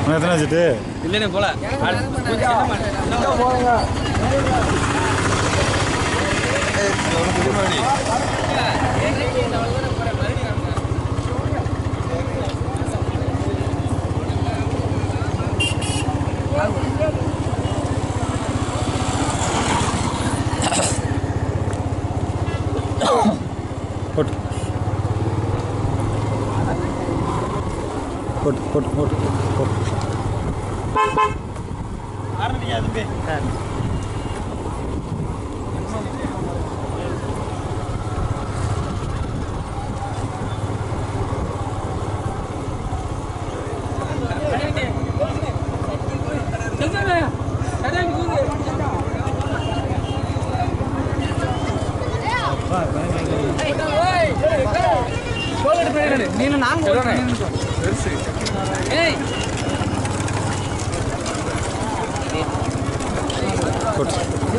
உனக்கு எத்தனை வச்சுட்டு இல்லைண்ணே போல அடுத்து கொஞ்சம் என்ன பண்ணு? போட்டு போட்டு போட்டு போட்டு போட்டு ನೀನು ನಾನು ಏಯ್ போட்டு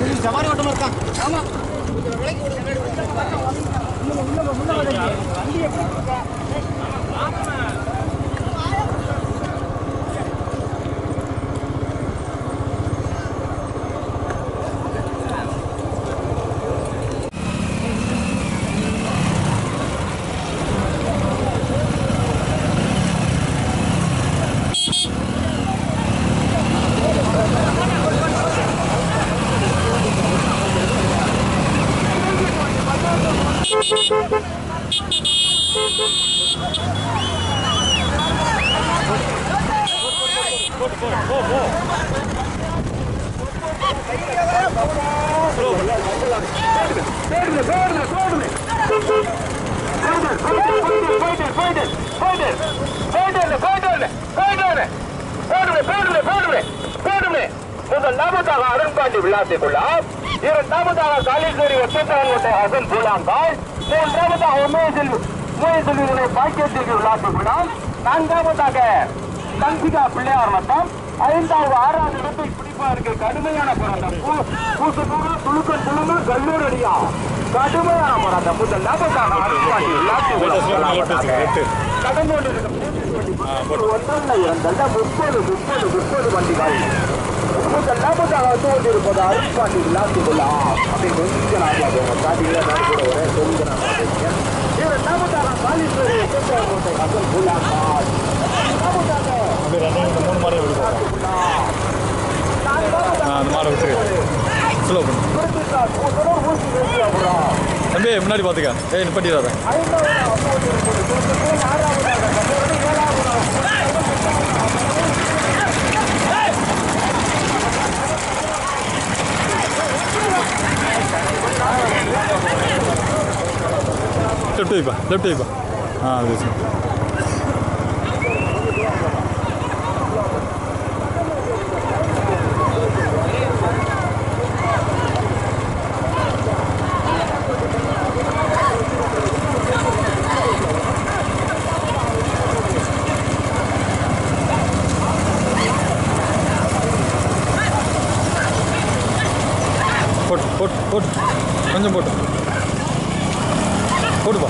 முதலாவதாக அருண்பாண்டி விழாத்திக்குள்ளா இரண்டாவதாக காளீஸ்வரி ஒற்றத்தாங்கோட்டை ஹசன் பூலாங்கால் மூன்றாவதாக உமேசில் உமேசில் பாக்கியத்திற்கு விழாத்திக்குள்ளா நான்காவதாக கன்சிகா பிள்ளையார் மட்டம் ஐந்தாவது ஆறாவது இடத்தை பிடிப்பதற்கு கடுமையான போராட்டம் பூ- பூசனூரா துளுக்கன் துளுமா கல்லூர் அடியா கடுமையான போராட்டம் முதலாவதாக அருண்பாண்டி விழாத்திக்குள்ளா கடந்து கொண்டிருக்கும் ஒன்றல்ல இரண்டல்ல முப்பது முப்பது முப்பது வண்டிகள் முதலாவதாக வந்து கொண்டிருப்பது அருண்பாண்டி விழாத்திக்குள்ளா அப்படி கொஞ்சம் நாளாக பாத்தீங்கன்னா நடுப்புற ஒரே கொஞ்சம் நாளாக இரண்டாவதாக காளீஸ்வரி கோட்டை அசல் புல்லாங்கால் இரண்டாவதாக அப்படியே ரெண்டு மூணு மூணு மாடு எப்படி போகும் ஆ அந்த மாடை விட்டுரு ஸ்லோ பண்ணு குறிப்பிட்டார் முதல்வர் ஊசி வேண்டி அப்புறம் தம்பி முன்னாடி பார்த்துக்க ஏய் நிப்பட்டிடாத ஐந்தாவது அப்போது இருப்பது குறிப்பிட்டு ஆறாவதாக கல்லூரி ஏழாவதாக லெஃப்ட் வைப்பா லெஃப்ட் வைப்பா ஆ அது சரி. போட்டு போட்டு போட்டு கொஞ்சம் போட்டு போட்டுப்பா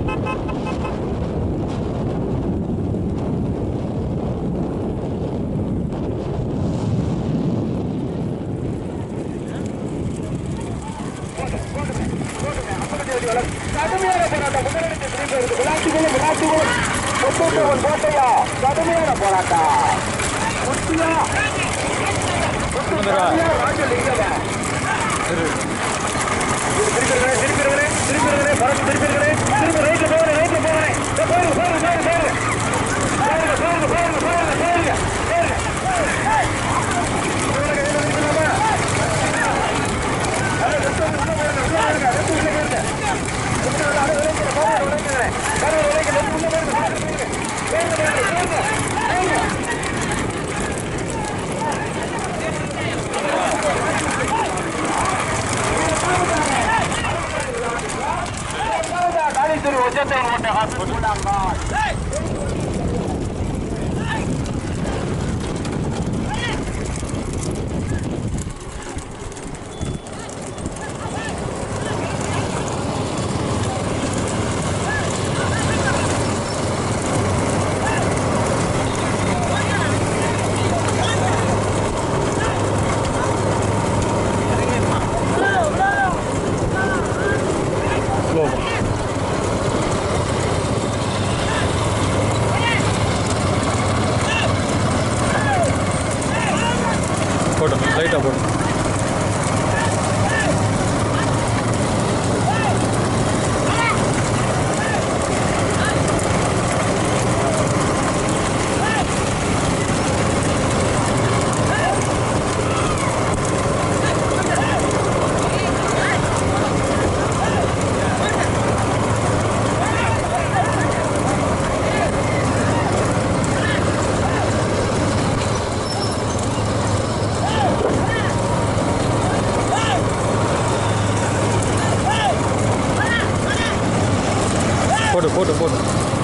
கடுமையான போராட்டம் முன்னெடுத்து திரும்பி வருது விளாட்டுகளும் விளாட்டுகளும் ஒத்தொத்தவன் கோட்டையா கடுமையான போராட்டம் குட்டியா வந்துடா. ராஜல் இல்லைங்க இரு. திருப்பிருக்கிறே திருப்பிருக்கிறே திருப்பிருக்கிறே பறந்து திருப்பிருக்கிறே திரும்ப ரைட்ல போகிறேன் ரைட்ல போகிறேன் போயிருங்க போயிருங்க போயிருங்க போயிருங்க போயிருங்க போயிருங்க போயிருங்க போயிருங்க போயிருங்க காலேஸ்வரி உச்சத்தை ஓட்ட ஹாஸ்பிட்டல் ஸ்லோ போட்டோம் லைட்டாக போட்டோம் போட்டு போட்டு போட்டு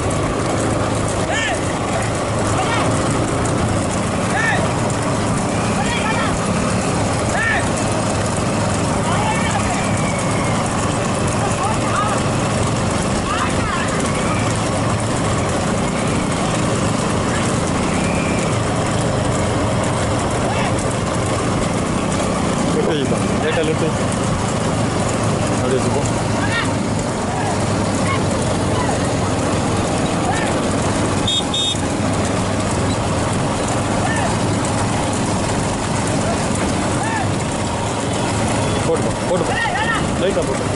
லிஃப்ட் வைப்பா லைட்டாக லிஃப்ட் அப்படியே வச்சுப்போம் போட்டுப்பா போட்டுப்பா லைட்டாக போட்டு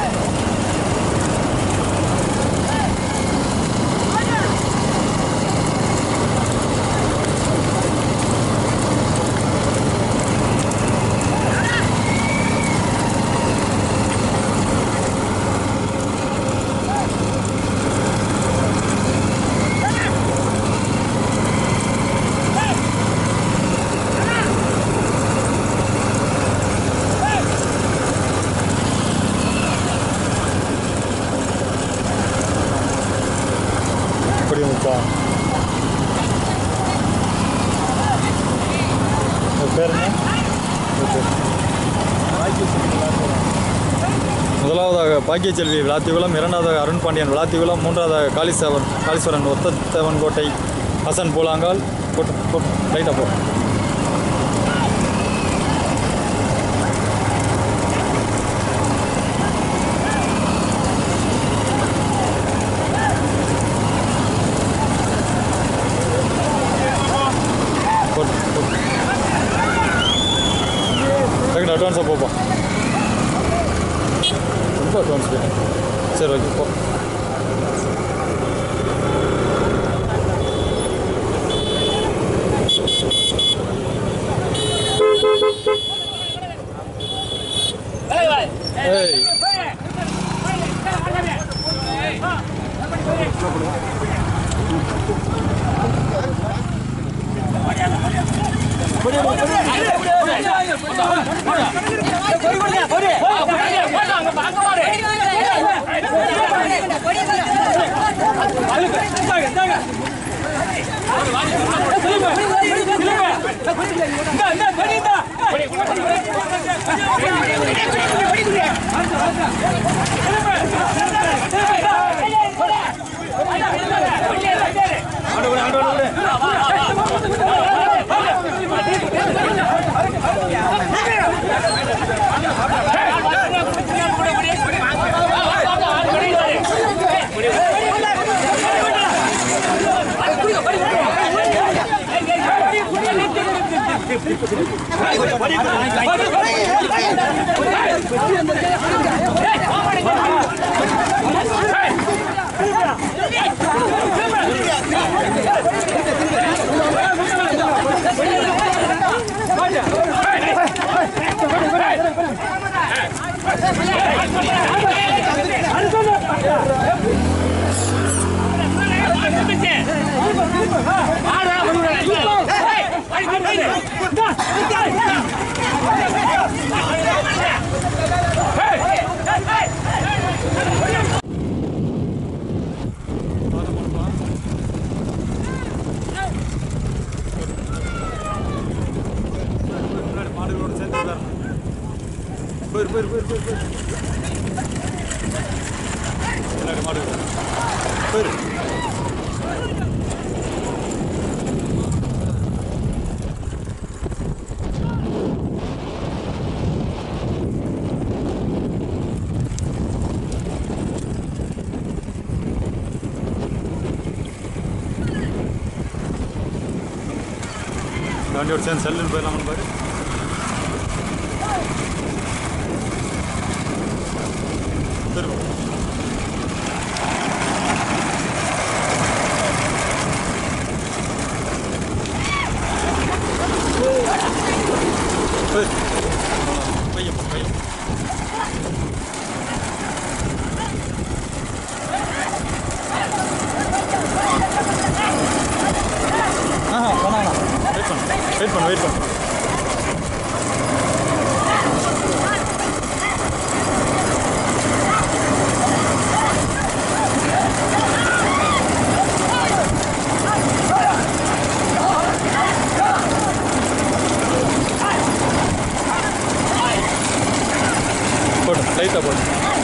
இப்படி வந்துச்சா உங்கள் பேர் என்ன உங்க பேர் முதலாவதாக பாக்கியச்செல்வி விளாத்திகுளம் இரண்டாவதாக அருண் பாண்டியன் விளாத்திகுளம் மூன்றாவதாக காளீசேவன் காளீஸ்வரன் ஒத்தத்தேவன் கோட்டை ஹசன் பூலாங்கால் போட்டு போட்டு லைட்டாக போ போட்டு போட்டு செகண்ட் அட்வான்ஸாக போப்பா ரொம்ப அட்வான்ஸ் வேணும் சரி ஓகே போ ஏய் Hey! முன்னாடி மாடுகளோட சேர்ந்து உட்காரணும். போயிரு போயிரு போயிரு போயிரு போயிரு முன்னாடி மாடுகள் போயிரு வண்டியோட சேர்ந்து செல்லுன்னு போயிடலாம்னு பாரு திரும்ப போய். பையன் போ, பையன் போ. ஆஹா வேணாம் வேணாம் வெயிட் பண்ணு வெயிட் பண்ணு வெயிட் பண்ணு போட்டு லைட்டாக போட்டு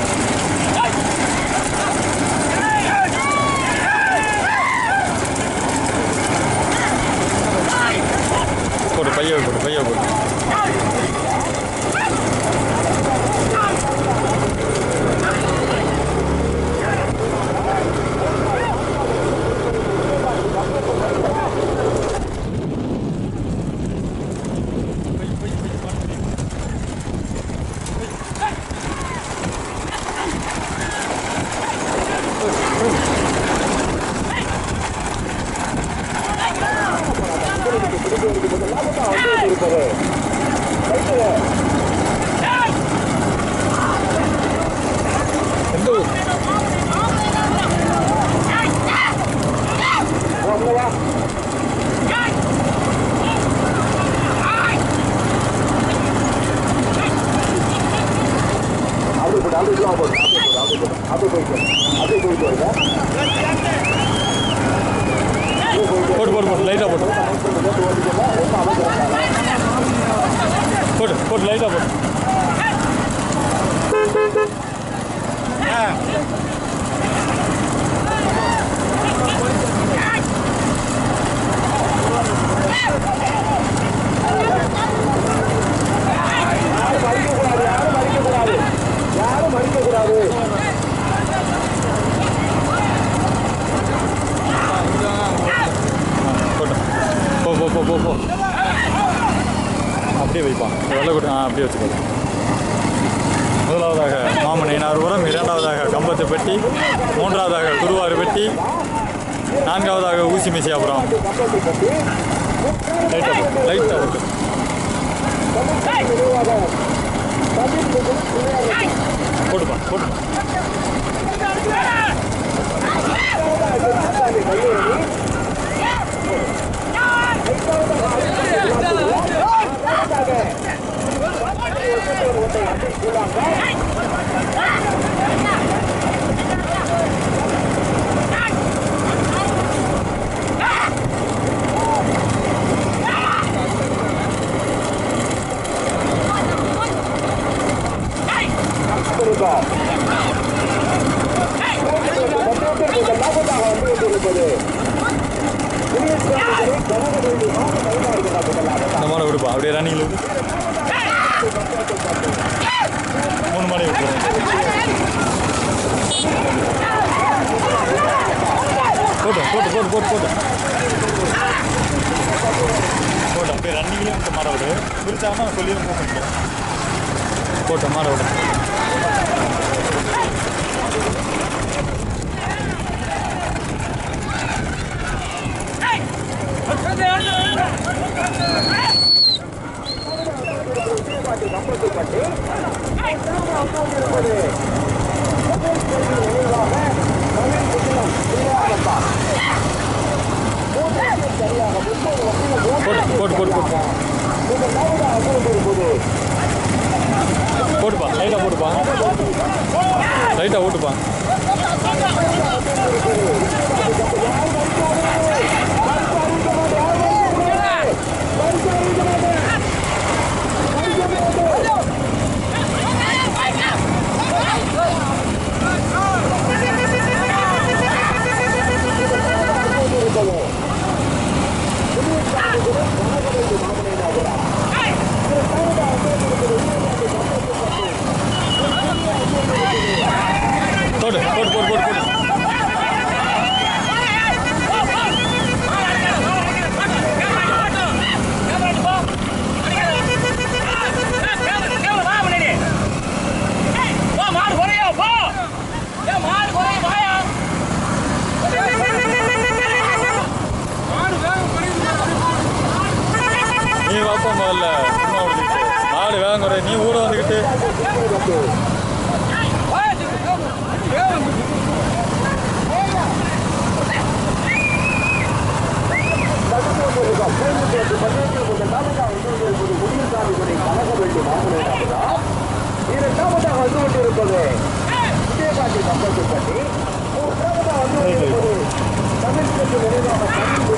போட்டு பைய போட்டு பைய போட்டு எந்த ஊர் அப்படியே போட்டு அப்படியே slow ஆ போடு அப்படியே போடு அப்படியே போடு அப்படியே போயிட்டு அப்படியே போயிட்டு வருங்க போட்டு போட்டு போட்டு லைட்டாக போட்டு போட்டு போட்டு லைட்டாக போட்டு யாரும் மறிக்கக்கூடாது யாரும் மறிக்கக்கூடாது யாரும் மறிக்கக்கூடாது போட்டு போ போ போ போ போ அப்படியே வைப்பான் வெள்ளை கொட்டு ஆ அப்படியே வச்சுக்கோ முதலாவதாக மாமனையினார்புரம் இரண்டாவதாக கம்பத்துப்பட்டி மூன்றாவதாக குருவாறுபட்டி நான்காவதாக ஊசி மெசியாபுரம் லைட்டாக போட்டு லைட்டாக போட்டு போட்டுப்பா போட்டு இந்த மாடை விடுப்பா அப்படியே ரன்னிங்கில் விடு மூணு மாடை விட்டுருவோம் போட்டு போட்டு போட்டு போட்டு போட்டு போட்டா இப்போ ரன்னிங்லேயும் இந்த மாட விடு பிரிச்சாங்கன்னா சொல்லியும் போக முடியும் போட்ட மாட விடு போட்டு போட்டு போட்டு போட்டு போட்டுப்பா லைட்டாக போட்டுப்பா லைட்டாக ஓட்டுப்பா போடு போடு போடு போடு போடு நீ வாப்பா முதல்ல சும்மா விட்டுக்கிட்டு மாடு வேகம் குறை நீ ஊட வந்துக்கிட்டு இரண்டாவதாக வந்து கொண்டிருப்பது விஜயகாந்தி கம்பத்துப்பட்டி மூன்றாவதாக வந்து கொண்டிருப்பது தமிழ்நாட்டு நினைவாக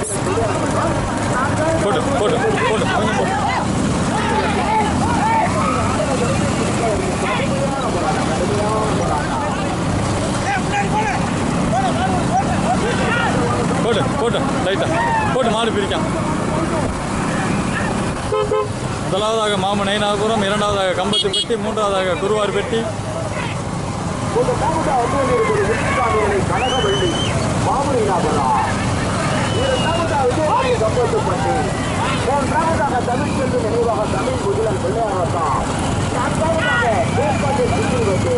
போட்டு போட்டு போட்டு கொஞ்சம் போட்டு போட்டு போட்டு லைட்டாக போட்டு மாடு பிரிக்கான் முதலாவதாக மாம நைனாபுரம் இரண்டாவதாக கம்பத்துப்பட்டி மூன்றாவதாக குருவார்பட்டி முதலாவதாக வந்து கொண்டிருப்பது விஜயகாந்தி கனகவள்ளி மாமுனிநாபரா இரண்டாவதாக விஜயகாந்தி கம்பத்துப்பட்டி மூன்றாவதாக தமிழ்ச்செல்வி நினைவாக தமிழ் முதலன் பிள்ளையாரத்தான் நான்காவதாக தேசப்பாண்டி சுற்றுவது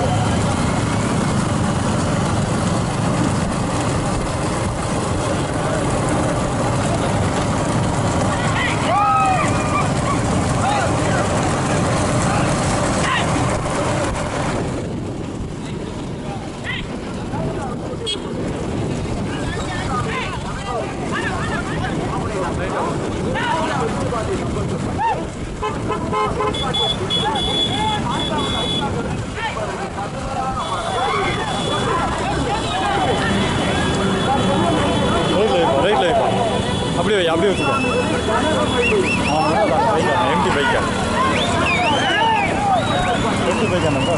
ரைட்டில் வைப்பா ரைட்டில் வைப்பா அப்படியே வை அப்படியே வச்சுக்கோ எம்டி பைக்கா எம்டி பைக்கா நம்ம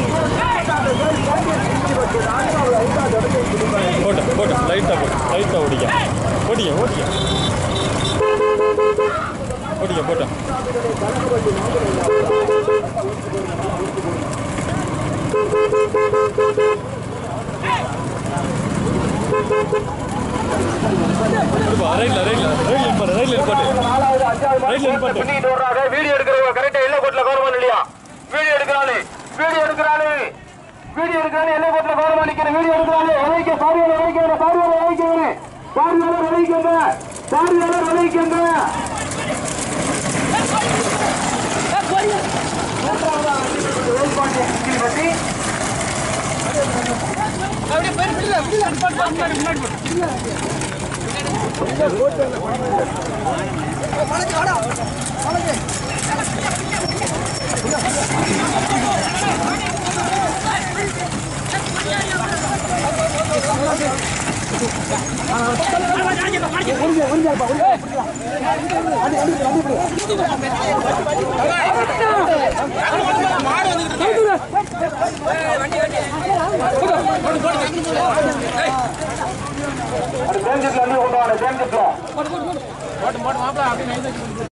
போட்டு போட்டு லைட்டாக போட்டு லைட்டாக ஓடிக்க ஓடிக்க ஓடிக்க ஓடிக்க போட்டேன் ரைட்டில் ரைட்டில் ரைட்டில் நிப்பாட்டு ரைட்டில் நிப்பாட்டு நாலாவது அஞ்சாவது ரைட்ல நிப்பாட்டு. பண்ணிட்டு வர்றாங்க வீடியோ எடுக்கிறவங்க கரெக்டா எல்லை கோட்டில் கவர்மெண்ட் இல்லையா வீடியோ எடுக்கிறாளே வீடியோ எடுக்கிறாளே வீடியோ எடுக்கிறாளே எல்லை கோட்டில் கவர்மெண்ட் நிற்கிற வீடியோ எடுக்கிறாளே விளைக்க பார்வையாளர் விளைக்கிறேன் பார்வையாளர் விளைக்கிறேன் பார்வையாளர் விளைக்கின்ற பார்வையாளர் விளைக்கின்ற பற்றி அது தேஞ்சத்துல இருந்து கொண்டு வாங்க தேஞ்சத்துல